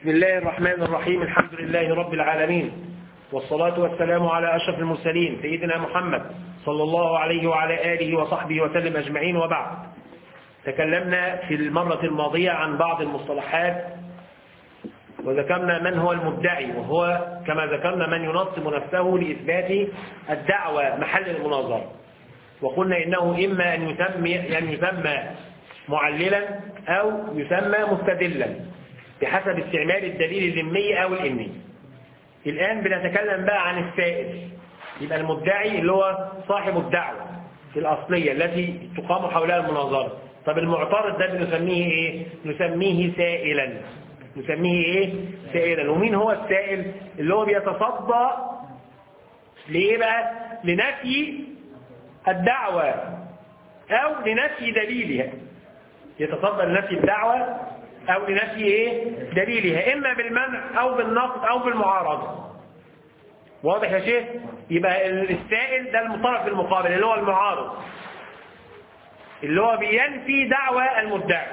بسم الله الرحمن الرحيم الحمد لله رب العالمين والصلاة والسلام على أشرف المرسلين سيدنا محمد صلى الله عليه وعلى آله وصحبه وسلم أجمعين وبعد تكلمنا في المرة الماضية عن بعض المصطلحات وذكرنا من هو المدعي وهو كما ذكرنا من ينصب نفسه لإثبات الدعوة محل المناظرة وقلنا إنه إما أن يسمى, أن يسمى معللا أو يسمى مستدلا بحسب استعمال الدليل الذمي أو الإني الآن بنتكلم بقى عن السائل يبقى المدعي اللي هو صاحب الدعوة الأصلية التي تقام حولها المناظرة طب المعترض ده بنسميه إيه؟ نسميه سائلا نسميه إيه؟ سائلا ومين هو السائل اللي هو بيتصدى لإيه بقى؟ لنفي الدعوة أو لنفي دليلها يتصدى لنفي الدعوة أو لنفي إيه؟ دليلها إما بالمنع أو بالنقد أو بالمعارضة واضح يا شيخ يبقى السائل ده المطرف المقابل اللي هو المعارض اللي هو بينفي دعوى المدعي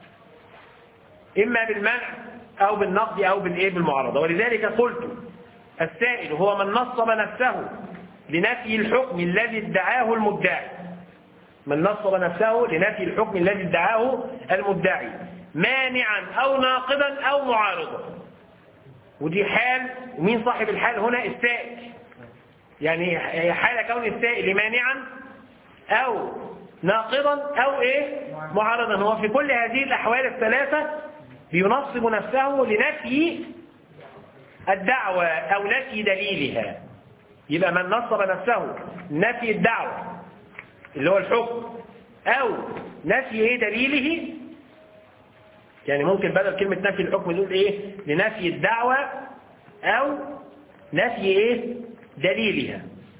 إما بالمنع أو بالنقد أو بالإيه بالمعارضة ولذلك قلت السائل هو من نصب نفسه لنفي الحكم الذي ادعاه المدعي من نصب نفسه لنفي الحكم الذي ادعاه المدعي مانعا أو ناقضا أو معارضا ودي حال ومين صاحب الحال هنا السائل يعني حال كون السائل مانعا أو ناقضا أو إيه معارضا هو في كل هذه الأحوال الثلاثة بينصب نفسه لنفي الدعوة أو نفي دليلها يبقى من نصب نفسه نفي الدعوة اللي هو الحكم أو نفي إيه دليله يعني ممكن بدل كلمة نفي الحكم نقول إيه لنفي الدعوة أو نفي إيه دليلها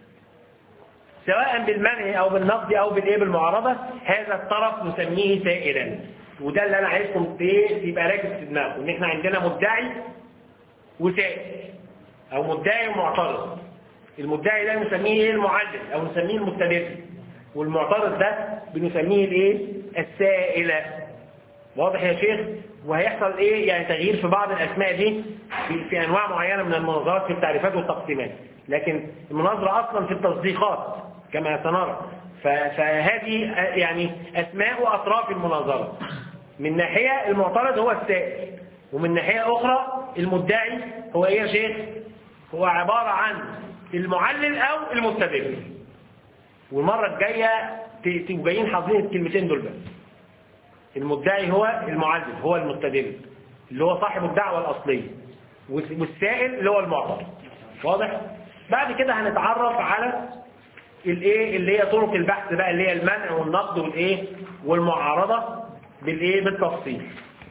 سواء بالمنع أو بالنقد أو بالإيه بالمعارضة هذا الطرف نسميه سائلا وده اللي أنا عايزكم يبقى راكز في دماغكم إن إحنا عندنا مدعي وسائل أو مدعي ومعترض المدعي ده نسميه إيه المعلل أو نسميه المستدل والمعترض ده بنسميه الإيه السائلة واضح يا شيخ وهيحصل ايه يعني تغيير في بعض الاسماء دي في, في انواع معينه من المناظرات في التعريفات والتقسيمات لكن المناظره اصلا في التصديقات كما سنرى فهذه يعني اسماء واطراف المناظره من ناحيه المعترض هو السائل ومن ناحيه اخرى المدعي هو ايه يا شيخ هو عباره عن المعلل او المستدل والمره الجايه تبقوا جايين حافظين الكلمتين دول بس المدعي هو المعلل هو المستدل اللي هو صاحب الدعوة الأصلية والسائل اللي هو المعترض واضح؟ بعد كده هنتعرف على الايه اللي هي طرق البحث بقى اللي هي المنع والنقد والايه والمعارضة بالايه بالتفصيل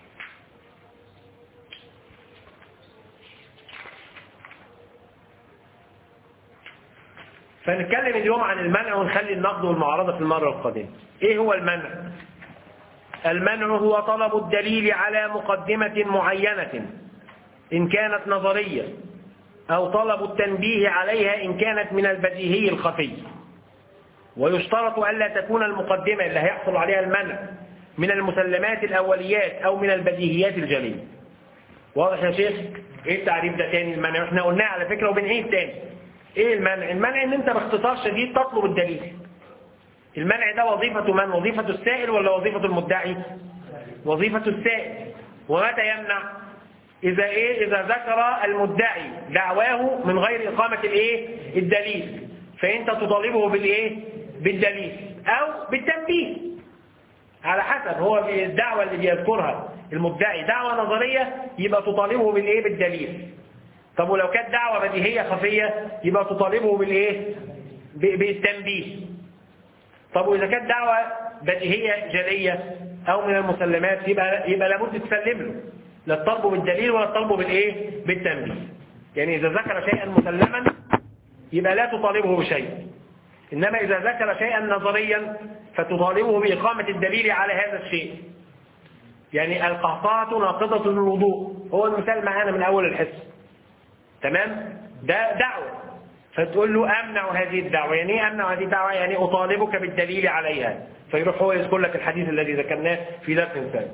فنتكلم اليوم عن المنع ونخلي النقد والمعارضة في المرة القادمة ايه هو المنع المنع هو طلب الدليل على مقدمة معينة إن كانت نظرية أو طلب التنبيه عليها إن كانت من البديهي الخفي ويشترط ألا تكون المقدمة اللي هيحصل عليها المنع من المسلمات الأوليات أو من البديهيات الجلية واضح يا شيخ ايه التعريف ده تاني المنع احنا قلناه على فكرة وبنعيد تاني ايه المنع المنع ان انت باختصار شديد تطلب الدليل المنع ده وظيفة من وظيفة السائل ولا وظيفة المدعي وظيفة السائل ومتى يمنع إذا إيه إذا ذكر المدعي دعواه من غير إقامة الإيه الدليل فأنت تطالبه بالإيه بالدليل أو بالتنبيه على حسب هو الدعوة اللي بيذكرها المدعي دعوة نظرية يبقى تطالبه بالإيه بالدليل طب ولو كانت دعوة بديهية خفية يبقى تطالبه بالإيه بالتنبيه طب وإذا كانت دعوة بديهية جلية أو من المسلمات يبقى يبقى لابد تسلم له لا تطالبه بالدليل ولا تطالبه بالإيه بالتنبيه يعني إذا ذكر شيئا مسلما يبقى لا تطالبه بشيء إنما إذا ذكر شيئا نظريا فتطالبه بإقامة الدليل على هذا الشيء يعني القحطاءة ناقضة الوضوء هو المثال معانا من أول الحصة تمام ده دعوة فتقول له أمنع هذه الدعوة يعني ايه أمنع هذه الدعوة يعني أطالبك بالدليل عليها فيروح هو يذكر لك الحديث الذي ذكرناه في درس سابق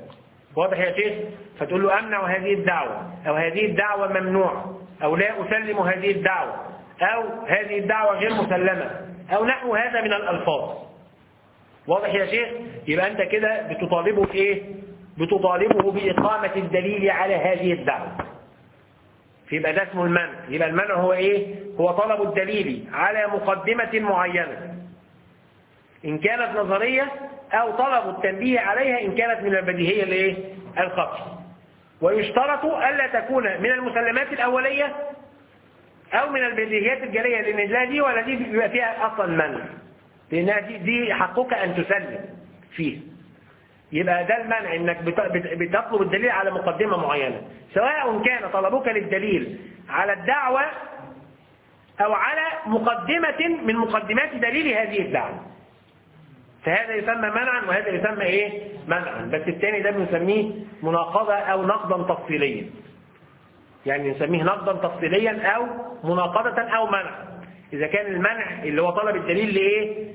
واضح يا شيخ فتقول له أمنع هذه الدعوة أو هذه الدعوة ممنوعة أو لا أسلم هذه الدعوة أو هذه الدعوة غير مسلمة أو نحو هذا من الألفاظ واضح يا شيخ يبقى أنت كده بتطالبه بإيه بتطالبه بإقامة الدليل على هذه الدعوة يبقى ده اسمه المنع يبقى المنع هو إيه هو طلب الدليل على مقدمة معينة إن كانت نظرية أو طلب التنبيه عليها إن كانت من البديهية الإيه الخطأ ويشترط ألا تكون من المسلمات الأولية أو من البديهيات الجلية لأن لا دي ولا دي بيبقى فيها أصلا منع لأنها دي, دي حقك أن تسلم فيه يبقى ده المنع انك بتطلب الدليل على مقدمة معينة سواء كان طلبك للدليل على الدعوة او على مقدمة من مقدمات دليل هذه الدعوة فهذا يسمى منعا وهذا يسمى ايه منعا بس الثاني ده بنسميه مناقضة او نقضا تفصيليا يعني نسميه نقضا تفصيليا او مناقضة او منعا اذا كان المنع اللي هو طلب الدليل لايه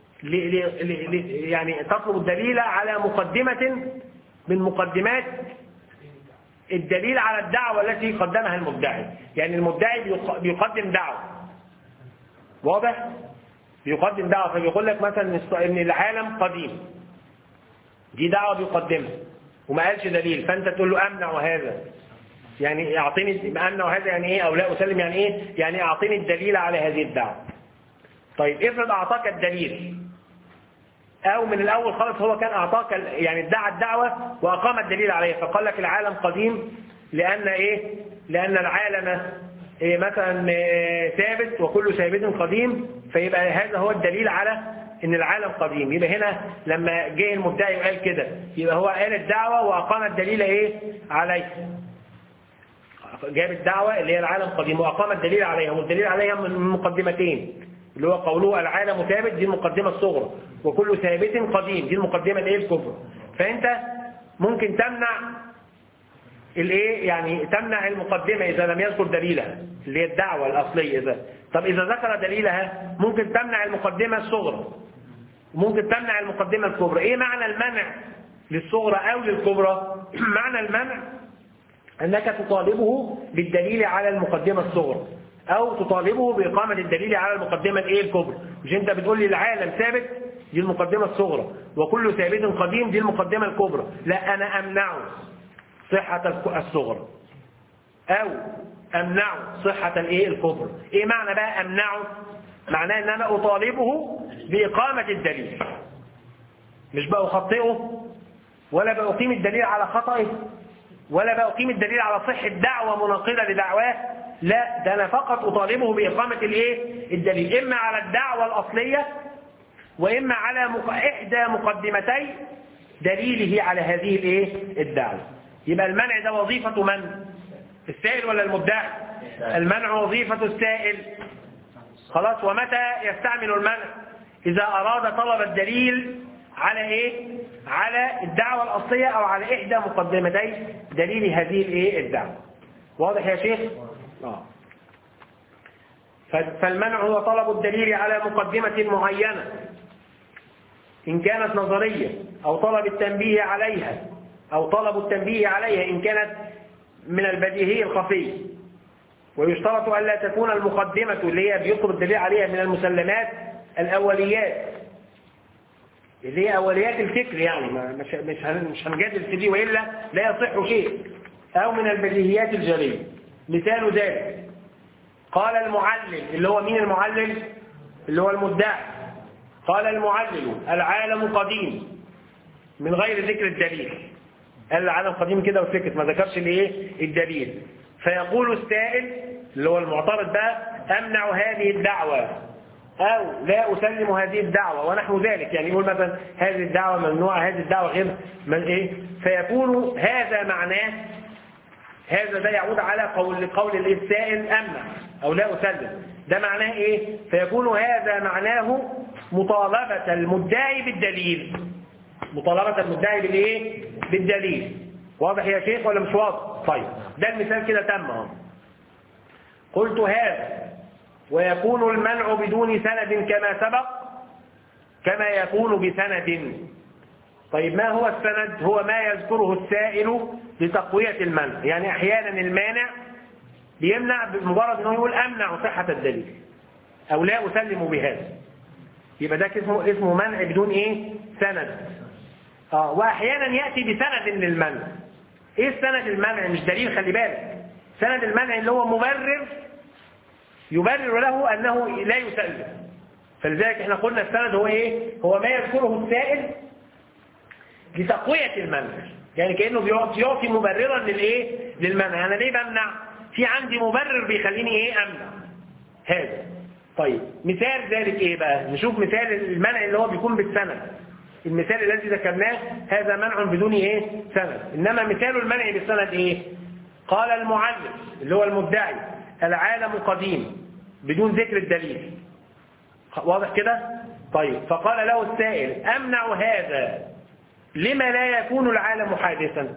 يعني تطلب الدليل على مقدمة من مقدمات الدليل على الدعوة التي قدمها المدعي يعني المدعي بيقدم دعوة واضح بيقدم دعوة فبيقول لك مثلا ان العالم قديم دي دعوة بيقدمها وما قالش دليل فانت تقول له امنع هذا يعني اعطيني امنع هذا يعني ايه او لا اسلم يعني ايه يعني اعطيني الدليل على هذه الدعوة طيب افرض اعطاك الدليل او من الاول خالص هو كان اعطاك يعني ادعى الدعوة واقام الدليل عليها فقال لك العالم قديم لان ايه لان العالم إيه مثلا إيه ثابت وكل ثابت قديم فيبقى هذا هو الدليل على ان العالم قديم يبقى هنا لما جه المدعي وقال كده يبقى هو قال الدعوة واقام الدليل ايه عليه جاب الدعوة اللي هي العالم قديم واقام الدليل عليها والدليل عليها من مقدمتين اللي هو قوله العالم ثابت دي المقدمة الصغرى وكل ثابت قديم دي المقدمة الايه الكبرى فانت ممكن تمنع الايه يعني تمنع المقدمة اذا لم يذكر دليلها اللي هي الدعوة الاصلية اذا طب اذا ذكر دليلها ممكن تمنع المقدمة الصغرى ممكن تمنع المقدمة الكبرى ايه معنى المنع للصغرى او للكبرى معنى المنع انك تطالبه بالدليل على المقدمة الصغرى او تطالبه باقامة الدليل على المقدمة الايه الكبرى مش انت بتقول لي العالم ثابت دي المقدمة الصغرى وكل ثابت قديم دي المقدمة الكبرى لا انا امنعه صحة الصغرى او امنعه صحة الايه الكبرى ايه معنى بقى امنعه معناه ان انا اطالبه باقامة الدليل مش بقى اخطئه ولا بأقيم الدليل على خطئه ولا بأقيم الدليل على صحة دعوة مناقضة لدعواه لا ده أنا فقط أطالبه بإقامة الإيه؟ الدليل إما على الدعوة الأصلية وإما على مق... إحدى مقدمتي دليله على هذه الإيه؟ الدعوة يبقى المنع ده وظيفة من؟ السائل ولا المدعي؟ المنع وظيفة السائل خلاص ومتى يستعمل المنع؟ إذا أراد طلب الدليل على إيه؟ على الدعوة الأصلية أو على إحدى مقدمتي دليل هذه الإيه؟ الدعوة واضح يا شيخ؟ آه. فالمنع هو طلب الدليل على مقدمة معينة إن كانت نظرية أو طلب التنبيه عليها أو طلب التنبيه عليها إن كانت من البديهي الخفي ويشترط ألا تكون المقدمة اللي هي بيطلب الدليل عليها من المسلمات الأوليات اللي هي أوليات الفكر يعني مش مش مش هنجادل في دي وإلا لا يصح شيء أو من البديهيات الجلية مثال ذلك قال المعلل اللي هو مين المعلل اللي هو المدعي قال المعلل العالم قديم من غير ذكر الدليل قال العالم قديم كده وسكت ما ذكرش الايه الدليل فيقول السائل اللي هو المعترض بقى امنع هذه الدعوه او لا اسلم هذه الدعوه ونحو ذلك يعني يقول مثلا هذه الدعوه ممنوعه هذه الدعوه غير من ايه فيكون هذا معناه هذا ده يعود على قول قول السائل أمنع أو لا أسلم ده معناه إيه فيكون هذا معناه مطالبة المدعي بالدليل مطالبة المدعي بالإيه بالدليل واضح يا شيخ ولا مش واضح طيب ده المثال كده تم قلت هذا ويكون المنع بدون سند كما سبق كما يكون بسند طيب ما هو السند هو ما يذكره السائل لتقوية المنع يعني احيانا المانع بيمنع بمجرد انه يقول امنع صحة الدليل او لا اسلم بهذا يبقى ده اسمه اسمه منع بدون ايه سند اه واحيانا ياتي بسند للمنع ايه السند المنع مش دليل خلي بالك سند المنع اللي هو مبرر يبرر له انه لا يسلم فلذلك احنا قلنا السند هو ايه هو ما يذكره السائل لتقوية المنع يعني كأنه بيعطي يعطي مبررا للايه للمنع انا ليه بمنع في عندي مبرر بيخليني ايه امنع هذا طيب مثال ذلك ايه بقى نشوف مثال المنع اللي هو بيكون بالسند المثال الذي ذكرناه هذا منع بدون ايه سند انما مثال المنع بالسند ايه قال المعلم اللي هو المدعي العالم قديم بدون ذكر الدليل واضح كده طيب فقال له السائل امنع هذا لما لا يكون العالم حادثا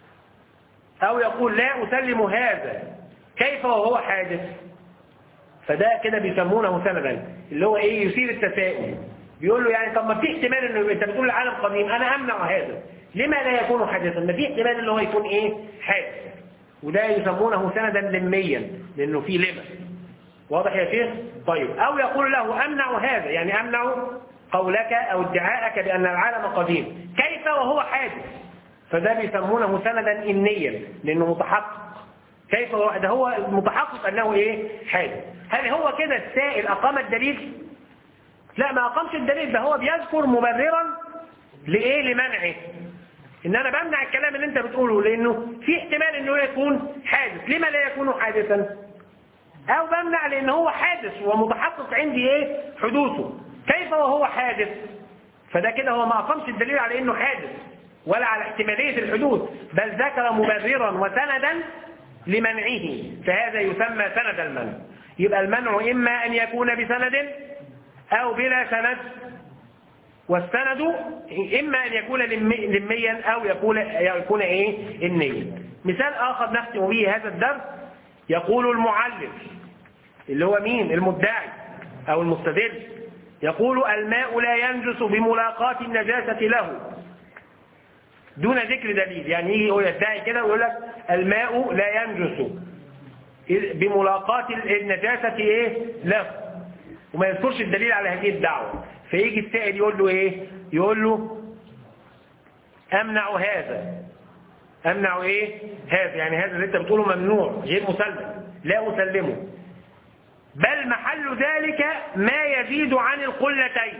او يقول لا اسلم هذا كيف وهو حادث فده كده بيسمونه سندا اللي هو ايه يثير التساؤل بيقول له يعني طب ما في احتمال انه انت بتقول العالم قديم انا امنع هذا لما لا يكون حادثا ما في احتمال انه هو يكون ايه حادث وده يسمونه سندا لميا لانه في لما واضح يا شيخ طيب او يقول له امنع هذا يعني امنع قولك او ادعاءك بان العالم قديم كيف وهو حادث فده بيسمونه سندا انيا لانه متحقق كيف هو ده هو متحقق انه ايه حادث هل هو كده السائل اقام الدليل لا ما اقامش الدليل ده هو بيذكر مبررا لايه لمنعه ان انا بمنع الكلام اللي انت بتقوله لانه في احتمال انه يكون حادث لما لا يكون حادثا او بمنع لان هو حادث ومتحقق عندي ايه حدوثه كيف وهو حادث فده كده هو ما اقامش الدليل على انه حادث ولا على احتمالية الحدوث بل ذكر مبررا وسندا لمنعه فهذا يسمى سند المنع يبقى المنع إما أن يكون بسند أو بلا سند والسند إما أن يكون لميا أو يكون, يكون إيه النية مثال آخر نختم به هذا الدرس يقول المعلم اللي هو مين المدعي أو المستدل يقول الماء لا ينجس بملاقاة النجاسة له دون ذكر دليل يعني يجي هو يدعي كده ويقول لك الماء لا ينجس بملاقاة النجاسة ايه له وما يذكرش الدليل على هذه الدعوة فيجي السائل يقول له ايه يقول له امنع هذا امنع ايه هذا يعني هذا اللي انت بتقوله ممنوع غير مسلم لا اسلمه بل محل ذلك ما يزيد عن القلتين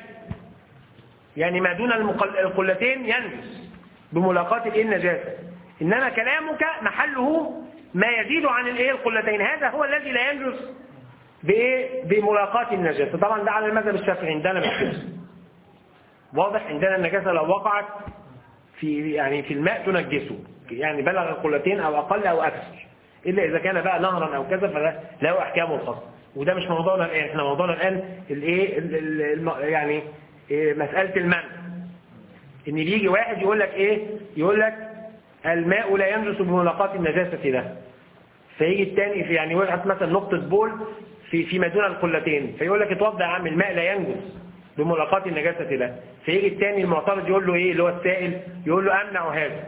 يعني ما دون القلتين ينجس بملاقاة الايه النجاسة انما كلامك محله ما يزيد عن الايه القلتين هذا هو الذي لا ينجس بايه بملاقاة النجاسة طبعا ده على المذهب الشافعي عندنا مش واضح عندنا النجاسة لو وقعت في يعني في الماء تنجسه يعني بلغ القلتين او اقل او اكثر الا اذا كان بقى نهرا او كذا فده له احكامه الخاصه وده مش موضوعنا الان احنا موضوعنا الان الايه يعني إيه مساله المنع ان يجي واحد يقول لك ايه يقول لك الماء لا ينجس بملاقاة النجاسة له فيجي الثاني في يعني واحد مثلا نقطة بول في فيما دون القلتين فيقول لك اتوضى يا عم الماء لا ينجس بملاقاة النجاسة له فيجي الثاني المعترض يقول له ايه اللي هو السائل يقول له امنع هذا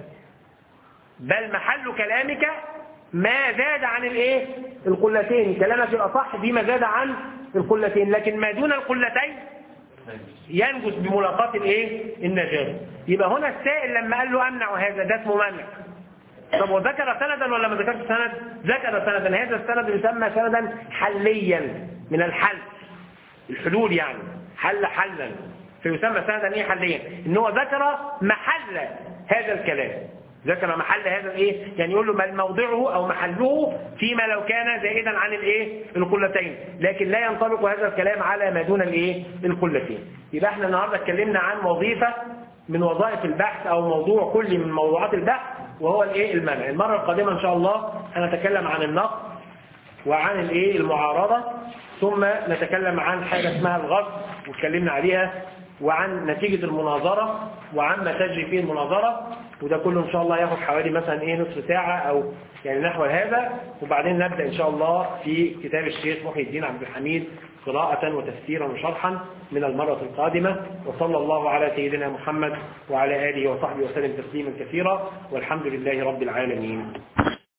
بل محل كلامك ما زاد عن الايه القلتين كلامك الاصح بما زاد عن القلتين لكن ما دون القلتين ينجس بملاقاة الايه النجاسة يبقى هنا السائل لما قال له امنع هذا ده اسمه منع طب وذكر سندا ولا ما ذكرش سند ذكر سندا هذا السند يسمى سندا حليا من الحل الحلول يعني حل حلا فيسمى سندا ايه حليا ان هو ذكر محل هذا الكلام ذكر محل هذا الايه يعني يقول له ما موضعه او محله فيما لو كان زائدا عن الايه القلتين لكن لا ينطبق هذا الكلام على ما دون الايه القلتين يبقى احنا النهارده اتكلمنا عن وظيفه من وظائف البحث او موضوع كل من موضوعات البحث وهو الايه المنع المره القادمه ان شاء الله هنتكلم عن النقد وعن الايه المعارضه ثم نتكلم عن حاجه اسمها الغصب واتكلمنا عليها وعن نتيجة المناظرة وعما تجري فيه المناظرة وده كله إن شاء الله ياخد حوالي مثلا إيه نصف ساعة أو يعني نحو هذا وبعدين نبدأ إن شاء الله في كتاب الشيخ محي الدين عبد الحميد قراءة وتفسيرا وشرحا من المرة القادمة وصلى الله على سيدنا محمد وعلى آله وصحبه وسلم تسليما كثيرا والحمد لله رب العالمين